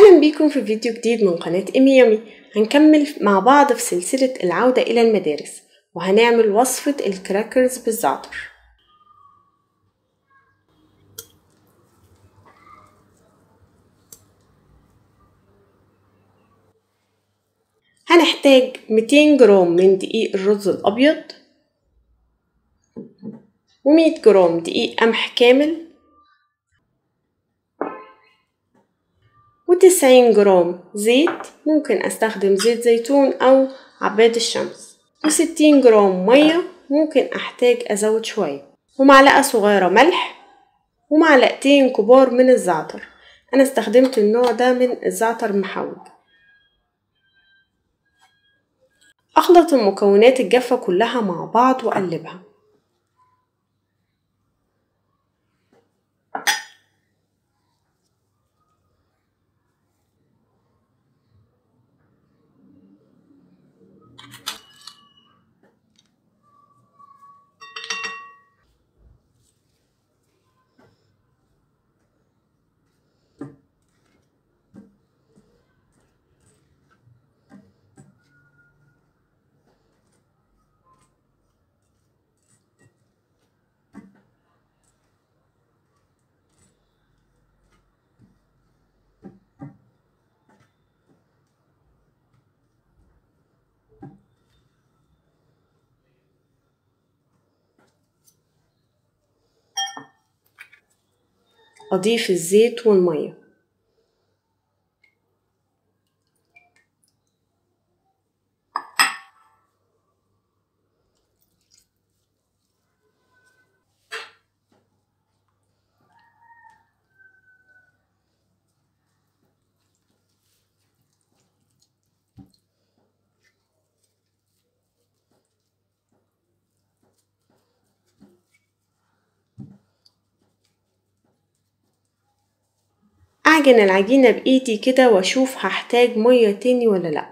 أهلا بيكم في فيديو جديد من قناة إيمي يامي هنكمل مع بعض في سلسلة العودة إلى المدارس وهنعمل وصفة الكراكرز بالزعتر هنحتاج 200 جرام من دقيق الرز الأبيض و100 جرام دقيق قمح كامل وتسعين جرام زيت ممكن أستخدم زيت زيتون أو عباد الشمس وستين جرام مية ممكن أحتاج أزود شوية ومعلقة صغيرة ملح ومعلقتين كبار من الزعتر أنا استخدمت النوع ده من الزعتر المحوج أخلط المكونات الجافة كلها مع بعض وأقلبها أضيف الزيت والمية أعجن العجينة بإيدي كده وأشوف هحتاج مية تاني ولا لأ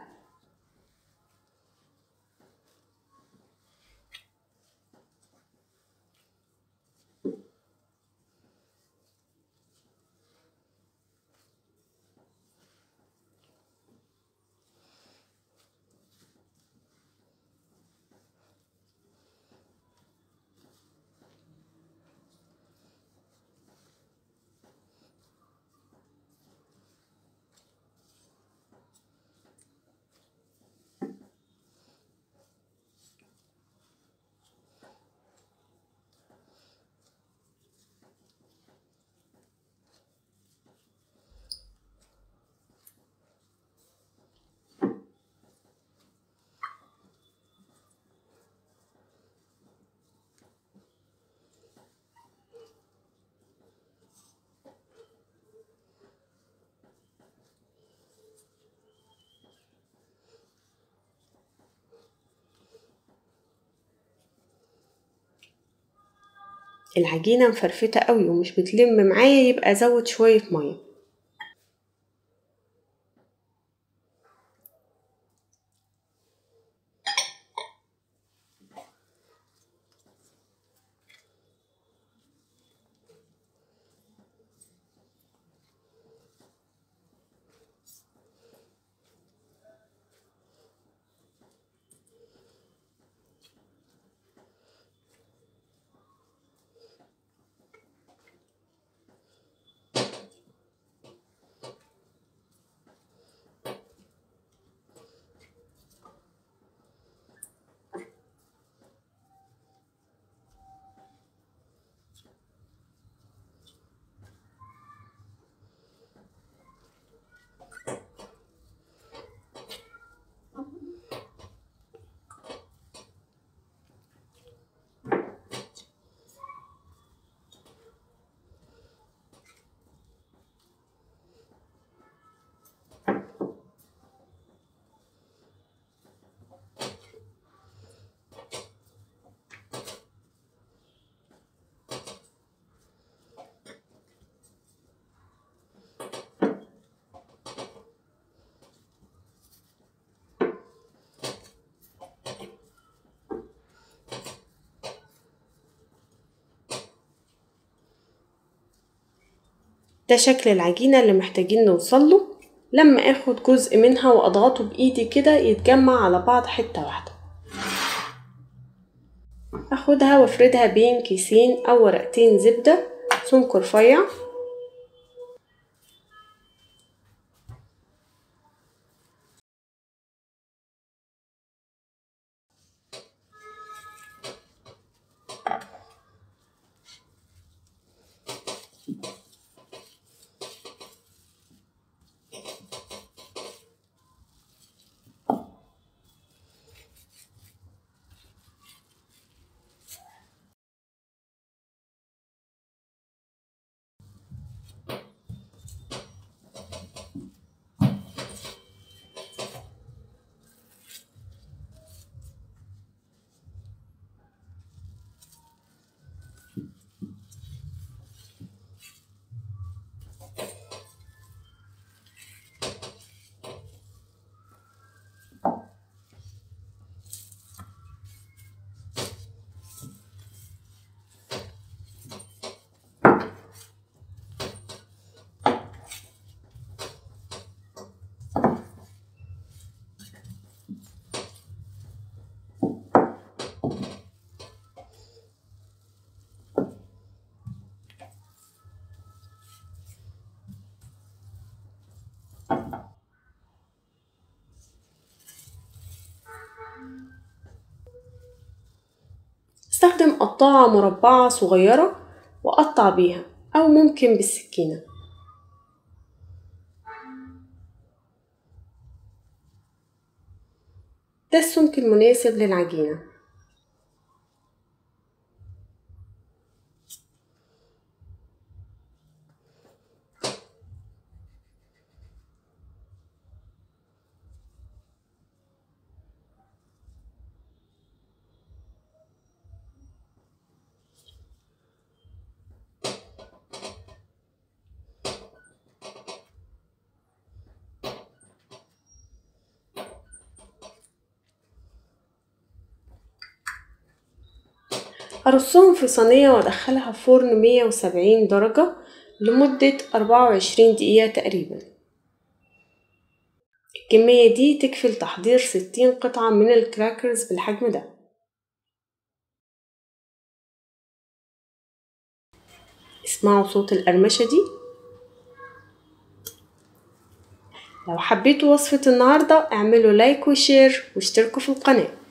العجينة مفرفتة قوي ومش بتلم معايا يبقى أزود شوية مية ده شكل العجينة اللي محتاجين نوصله لما اخد جزء منها واضغطه بايدي كده يتجمع على بعض حتة واحدة اخدها وافردها بين كيسين او ورقتين زبدة سمك رفيع استخدم قطاعة مربعة صغيرة وقطع بيها أو ممكن بالسكينة ده السمك المناسب للعجينة أرصهم في صينية وأدخلها في فرن مية وسبعين درجة لمدة أربعة وعشرين دقيقة تقريبا الكمية دي تكفي لتحضير ستين قطعة من الكراكرز بالحجم ده اسمعوا صوت القرمشة دي لو حبيتوا وصفة النهاردة اعملوا لايك وشير واشتركوا في القناة